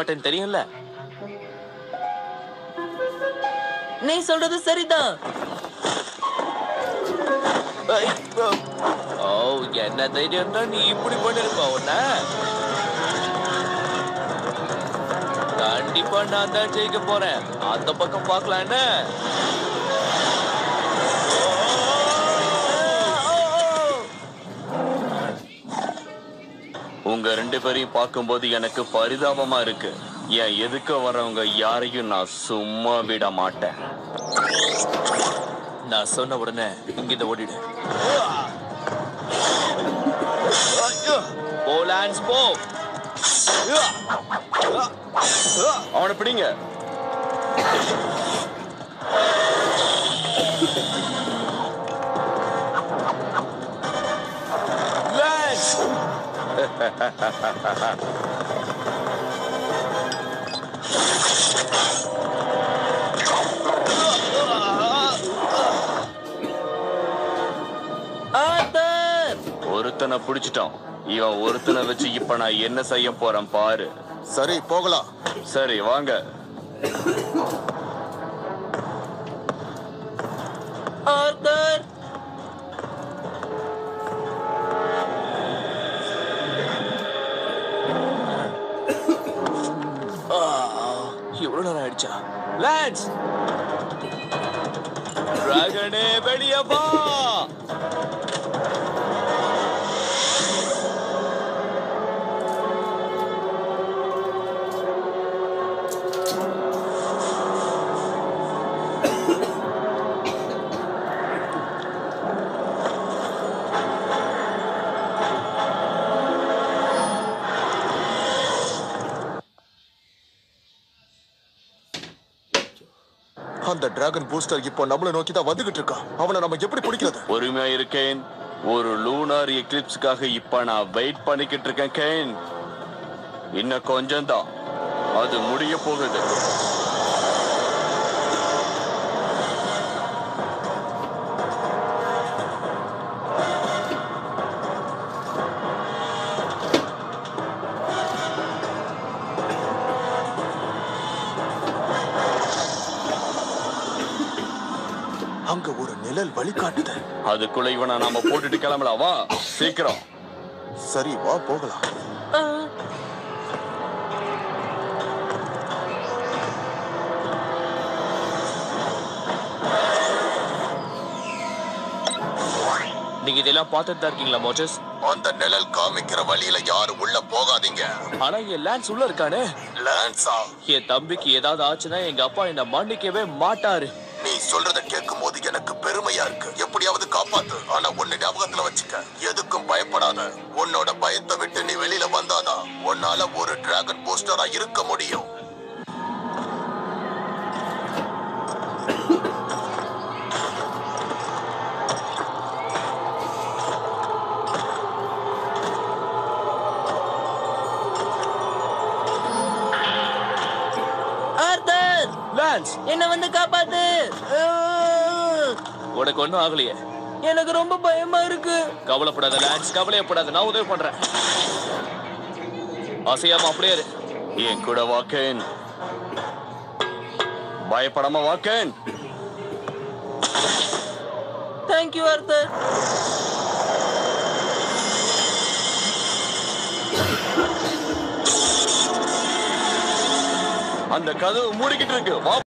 மாட்டேன்னு தெரியும்ல நீ சொல்றது சரிதான் ஐ, ஓ. ஓ என்ன தைரியம் தான் நீ இப்படி பண்ணிருப்ப உன்ன கண்டிப்பா நான் தான் ஜெயிக்க போறேன் அந்த பக்கம் பார்க்கலாம் என்ன உங்க ரெண்டு பேரையும் பார்க்கும்போது எனக்கு பரிதாபமா இருக்கு என் எதுக்க வர்றவங்க யாரையும் நான் சும்மா விட மாட்டேன் நான் சொன்ன உடனே இங்கிருந்து ஓடிடு போ லான்ஸ் போ அவனை பிடிங்க லான்ஸ் ஆர்த்தர் ஒருத்தனை பிடிச்சிட்டோம் இவன் ஒருத்தனை வச்சு இப்ப நான் என்ன செய்ய போறேன் பாரு சரி போகலாம் சரி வாங்க ஆர்த்தர் எவ்வளவு நேரம் ஆயிடுச்சா லான்ஸ் டிராகனே வெளியே வா அந்த டிராகன் பூஸ்டர் இப்போ நம்மள நோக்கி தான் வந்துகிட்டு இருக்கான் அவனை நம்ம எப்படி பிடிக்கிறது பொறுமையா இருக்கேன் ஒரு லூனார் எக்லிப்ஸ்க்காக இப்ப நான் வெயிட் பண்ணிக்கிட்டு இருக்கேன் கேன் இன்னும் கொஞ்சம் தான் அது முடிய போகுது அங்க ஒரு நிழல் வழிகாட்டுது அதுக்குள்ள இவனை நாம போட்டுட்டு கிளம்பலாம் வா சீக்கிரம் சரி வா போகலாம் ஆ, நீங்க இதெல்லாம் பார்த்துட்டு தான் இருக்கீங்களா மோச்சஸ் அந்த நிழல் காமிக்கிற வழியில யாரும் உள்ள போகாதீங்க ஆனா என் லான்ஸ் உள்ள இருக்கானே லான்ஸா என் தம்பிக்கு ஏதாவது ஆச்சுன்னா எங்க அப்பா என்ன மன்னிக்கவே மாட்டாரு நீ சொல்றத கேட்கும் போது எனக்கு பெருமையா இருக்கு எப்படியாவது காப்பாத்து ஆனா ஒண்ணு ஞாபகத்துல வச்சுக்க எதுக்கும் பயப்படாத உன்னோட பயத்தை விட்டு நீ வெளியில வந்தாதான் உன்னால ஒரு டிராகன் போஸ்டரா இருக்க முடியும் ஆர்த்தர் லான்ஸ் என்ன வந்து காப்பாத்து ஆ, உனக்கு ஒண்ணும் ஆகலையே எனக்கு ரொம்ப பயமா இருக்கு கவலைப்படாத லான்ஸ் கவலையப்படாத நான் உதவி பண்றேன் அசையாம அப்படியே இரு என் கூட வாக்கேன் பயப்படாம வாக்கேன் தேங்க்யூ ஆர்த்தர் அந்த கதவு மூடிக்கிட்டு இருக்கு வா